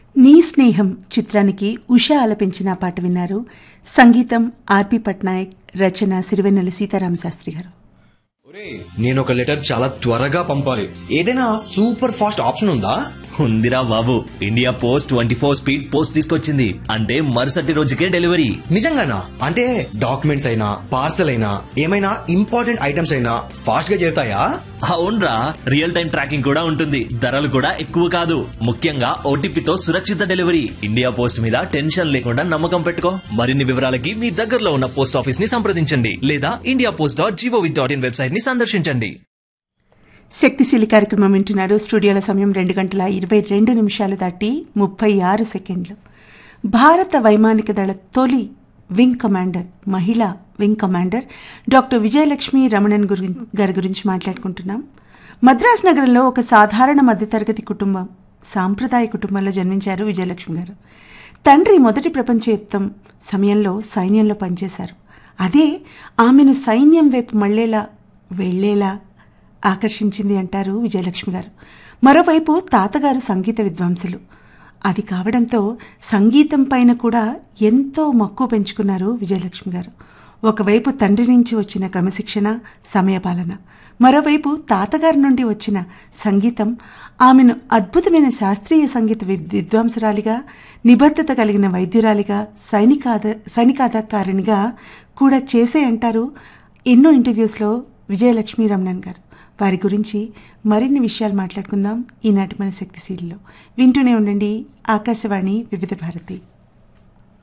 నీ స్నేహం చిత్రానికి ఉషా ఆలపించిన పాట విన్నారు సంగీతం ఆర్పి పట్నాయక్ రచన సిరివెన్నెల సీతారామ శాస్త్రి గారు నేను ఒక లెటర్ చాలా త్వరగా పంపాలి ఏదైనా సూపర్ ఫాస్ట్ ఆప్షన్ ఉందా ఉందిరా బాబు India post twenty four speed post తీసుకొచ్చింది అంటే మరుసటి రోజుకే డెలివరీ నిజంగానా అంటే డాక్యుమెంట్స్ అయినా పార్సల్ అయినా ఏమైనా ఇంపార్టెంట్ ఐటమ్స్ అయినా ఫాస్ట్ గా చేరుతాయా అవునరా రియల్ టైం ట్రాకింగ్ కూడా ఉంటుంది ధరలు కూడా ఎక్కువ కాదు ముఖ్యంగా ఓటీపీతో సురక్షిత డెలివరీ ఇండియా పోస్ట్ మీద టెన్షన్ లేకుండా నమ్మకం పెట్టుకో మరిన్ని వివరాలకి మీ దగ్గరలో ఉన్న పోస్ట్ ఆఫీస్ ని సంప్రదించండి లేదా India post dot gov dot in website ని సందర్శించండి శక్తిశీలి కార్యక్రమం వింటున్నారు స్టూడియోల సమయం రెండు గంటల ఇరవై రెండు నిమిషాలు దాటి ముప్పై ఆరు సెకండ్లు భారత వైమానిక దళ తొలి వింగ్ కమాండర్ మహిళా wing commander doctor Vijayalakshmi Ramanan గురి గారి గురించి మాట్లాడుకుంటున్నాం మద్రాస్ నగరంలో ఒక సాధారణ మధ్యతరగతి కుటుంబం సాంప్రదాయ కుటుంబంలో జన్మించారు విజయలక్ష్మి గారు తండ్రి మొదటి ప్రపంచ యుద్ధం సమయంలో సైన్యంలో పనిచేశారు అదే ఆమెను సైన్యం వైపు మళ్ళేలా వెళ్లేలా ఆకర్షించింది అంటారు విజయలక్ష్మి గారు మరోవైపు తాతగారు సంగీత విద్వాంసులు అది కావడంతో సంగీతం పైన కూడా ఎంతో మక్కువ పెంచుకున్నారు విజయలక్ష్మి గారు ఒకవైపు తండ్రి నుంచి వచ్చిన క్రమశిక్షణ సమయపాలన మరోవైపు తాతగారి నుండి వచ్చిన సంగీతం ఆమెను అద్భుతమైన శాస్త్రీయ సంగీత విద్- విద్వాంసురాలిగా నిబద్ధత కలిగిన వైద్యురాలిగా సైనికాద సైనికాధికారిణిగా కూడా చేసే అంటారు ఎన్నో ఇంటర్వ్యూస్లో విజయలక్ష్మి రమణన్ గారు వారి గురించి మరిన్ని విషయాలు మాట్లాడుకుందాం ఈనాటి మన శక్తిశీలిలో వింటూనే ఉండండి ఆకాశవాణి వివిధ భారతి